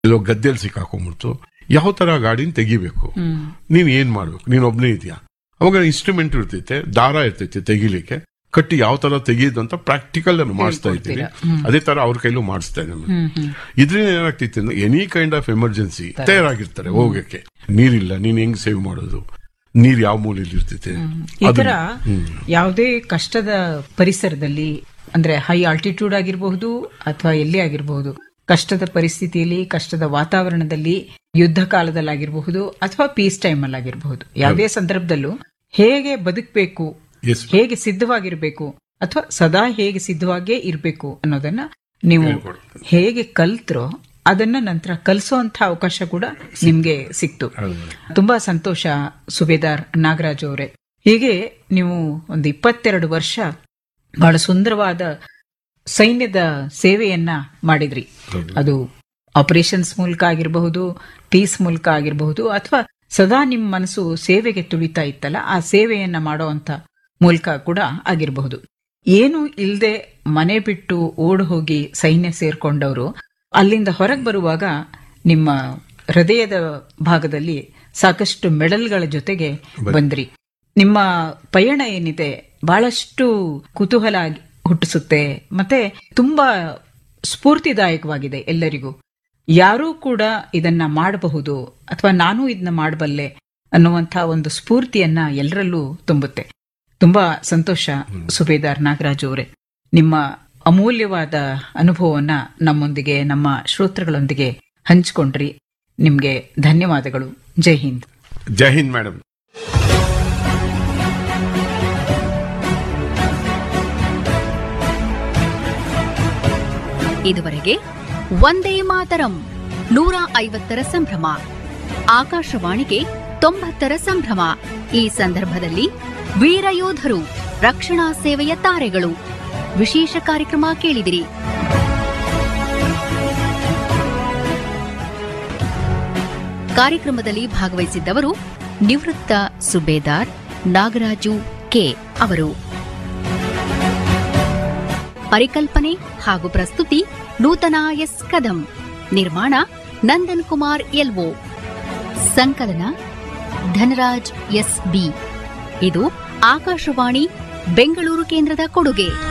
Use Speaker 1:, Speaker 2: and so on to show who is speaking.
Speaker 1: ಎಲ್ಲೋ ಗದ್ದೆಯಲ್ಲಿ ಸಿಕ್ಕಾಕೊಂಡ್ಬಿಡ್ತು ಯಾವ ತರ ಗಾಡಿನ ತೆಗಿಬೇಕು ನೀನ್ ಏನ್ ಮಾಡ್ಬೇಕು ನೀನ್ ಒಬ್ನೇ ಇದೆಯಾ ಅವಾಗ ಇನ್ಸ್ಟ್ರೂಮೆಂಟ್ ಇರ್ತೈತೆ ದಾರ ಇರ್ತೈತೆ ತೆಗಿಲಿಕ್ಕೆ ಕಟ್ಟಿ ಯಾವ ತರ ತೆಗೆಯೋದು ಅಂತ ಪ್ರಾಕ್ಟಿಕಲ್ ಅನ್ನು ಮಾಡಿಸ್ತಾ ಇದ್ದೀನಿ ಅದೇ ತರ ಅವ್ರ ಕೈಲೂ ಮಾಡಿಸ್ತಾ ಇದ್ದೀನಿ ಇದ್ರಿಂದ ಏನಾಗ್ತೈತೆ ಅಂದ್ರೆ ಎನಿ ಕೈಂಡ್ ಆಫ್ ಎಮರ್ಜೆನ್ಸಿ ತಯಾರಾಗಿರ್ತಾರೆ ಹೋಗಕ್ಕೆ ನೀರಿಲ್ಲ ನೀನ್ ಹೆಂಗ್ ಸೇವ್ ಮಾಡೋದು ನೀರ್ ಯಾವ ಮೂಲೆಯಲ್ಲಿ ಇರ್ತೈತೆ
Speaker 2: ಈ ತರ ಯಾವುದೇ ಕಷ್ಟದ ಪರಿಸರದಲ್ಲಿ ಅಂದ್ರೆ ಹೈ ಆಲ್ಟಿಟ್ಯೂಡ್ ಆಗಿರಬಹುದು ಅಥವಾ ಎಲ್ಲಿ ಆಗಿರಬಹುದು ಕಷ್ಟದ ಪರಿಸ್ಥಿತಿಯಲ್ಲಿ ಕಷ್ಟದ ವಾತಾವರಣದಲ್ಲಿ ಯುದ್ಧ ಕಾಲದಲ್ಲಾಗಿರಬಹುದು ಅಥವಾ ಪೀಸ್ ಟೈಮ್ ಅಲ್ಲಿ ಆಗಿರಬಹುದು ಯಾವುದೇ ಸಂದರ್ಭದಲ್ಲೂ ಹೇಗೆ ಬದುಕಬೇಕು
Speaker 1: ಎಸ್
Speaker 2: ಹೇಗೆ ಸಿದ್ಧವಾಗಿರ್ಬೇಕು ಅಥವಾ ಸದಾ ಹೇಗೆ ಸಿದ್ಧವಾಗೇ ಇರಬೇಕು ಅನ್ನೋದನ್ನ ನೀವು ಹೇಗೆ ಕಲ್ತ್ರೋ ಅದನ್ನ ನಂತರ ಕಲಿಸುವಂತ ಅವಕಾಶ ಕೂಡ ನಿಮ್ಗೆ ಸಿಕ್ತು ತುಂಬಾ ಸಂತೋಷ ಸುಬೇದಾರ್ ನಾಗರಾಜ್ ಅವರೇ ಹೀಗೆ ನೀವು ಒಂದು ಇಪ್ಪತ್ತೆರಡು ವರ್ಷ ಬಹಳ ಸುಂದರವಾದ ಸೈನ್ಯದ ಸೇವೆಯನ್ನ ಮಾಡಿದ್ರಿ ಅದು ಆಪರೇಷನ್ಸ್ ಮೂಲಕ ಆಗಿರಬಹುದು ಪೀಸ್ ಮೂಲಕ ಆಗಿರಬಹುದು ಅಥವಾ ಸದಾ ನಿಮ್ಮ ಮನಸ್ಸು ಸೇವೆಗೆ ತುಳಿತಾ ಇತ್ತಲ್ಲ ಆ ಸೇವೆಯನ್ನ ಮಾಡುವಂತ ಮೂಲಕ ಕೂಡ ಆಗಿರಬಹುದು ಏನು ಇಲ್ಲದೆ ಮನೆ ಬಿಟ್ಟು ಓಡ್ ಹೋಗಿ ಸೈನ್ಯ ಸೇರ್ಕೊಂಡವರು ಅಲ್ಲಿಂದ ಹೊರಗೆ ಬರುವಾಗ ನಿಮ್ಮ ಹೃದಯದ ಭಾಗದಲ್ಲಿ ಸಾಕಷ್ಟು ಮೆಡಲ್ಗಳ ಜೊತೆಗೆ ಬಂದ್ರಿ ನಿಮ್ಮ ಪಯಣ ಏನಿದೆ ಬಹಳಷ್ಟು ಕುತೂಹಲ ಆಗಿ- ಹುಟ್ಟಿಸುತ್ತೆ ಮತ್ತೆ ತುಂಬಾ ಸ್ಫೂರ್ತಿದಾಯಕವಾಗಿದೆ ಎಲ್ಲರಿಗೂ ಯಾರೂ ಕೂಡ ಇದನ್ನ ಮಾಡಬಹುದು ಅಥವಾ ನಾನು ಇದನ್ನ ಮಾಡಬಲ್ಲೆ ಅನ್ನುವಂಥ ಒಂದು ಸ್ಫೂರ್ತಿಯನ್ನ ಎಲ್ಲರಲ್ಲೂ ತುಂಬುತ್ತೆ ತುಂಬಾ ಸಂತೋಷ ಸುಬೇದಾರ್ ನಾಗರಾಜ್ ಅವರೇ ನಿಮ್ಮ ಅಮೂಲ್ಯವಾದ ಅನುಭವವನ್ನ ನಮ್ಮೊಂದಿಗೆ ನಮ್ಮ ಶ್ರೋತೃಗಳೊಂದಿಗೆ ಹಂಚಿಕೊಂಡ್ರಿ ನಿಮ್ಗೆ ಧನ್ಯವಾದಗಳು ಜೈ ಹಿಂದ್
Speaker 1: ಜೈ ಹಿಂದ್ ಮೇಡಮ್
Speaker 3: ಇದುವರೆಗೆ ಒಂದೇ ಮಾತರಂ ನೂರ ಐವತ್ತರ ಸಂಭ್ರಮ ಆಕಾಶವಾಣಿಗೆ ತೊಂಬತ್ತರ ಸಂಭ್ರಮ ಈ ಸಂದರ್ಭದಲ್ಲಿ ವೀರಯೋಧರು ರಕ್ಷಣಾ ಸೇವೆಯ ತಾರೆಗಳು ವಿಶೇಷ ಕಾರ್ಯಕ್ರಮ ಕೇಳಿದಿರಿ ಕಾರ್ಯಕ್ರಮದಲ್ಲಿ ಭಾಗವಹಿಸಿದ್ದವರು ನಿವೃತ್ತ ಸುಬೇದಾರ್ ನಾಗರಾಜು ಕೆ ಅವರು ಪರಿಕಲ್ಪನೆ ಹಾಗೂ ಪ್ರಸ್ತುತಿ ನೂತನ ಎಸ್ ಕದಂ ನಿರ್ಮಾಣ ನಂದನ್ ಕುಮಾರ್ ಎಲ್ಒ ಸಂಕಲನ ಧನರಾಜ್ ಎಸ್ ಬಿ ಇದು ಆಕಾಶವಾಣಿ ಬೆಂಗಳೂರು ಕೇಂದ್ರದ ಕೊಡುಗೆ